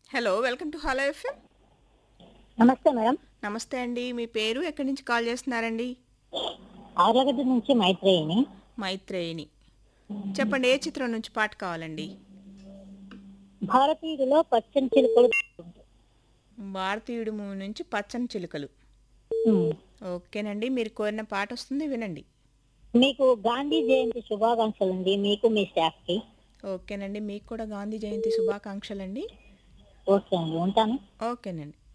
Hello welcome to hello FM namaste madam namaste అండి మీ పేరు ఎక్కడి నుంచి కాల్ చేస్తున్నారండి ఆర్లగడ్డ నుంచి మైత్రేయిని మైత్రేయిని చెప్పండి ఏ చిత్రం నుంచి పాట కావాలండి భారతీయుడిలో పచ్చని చిలుకలు భారతీయుడు మూవీ నుంచి పచ్చని చిలుకలు ఉమ్. ఓకేనండి మీరు కోరిన పాట వస్తుంది వినండి మీకు గాంధీ జయంతి శుభాకాంక్షలు అండి మీకు మీ స్టాఫ్ కి ఓకేనండి మీకు కూడా గాంధీ జయంతి శుభాకాంక్షలండి ఓకే అండి ఉంటాను ఓకేనండి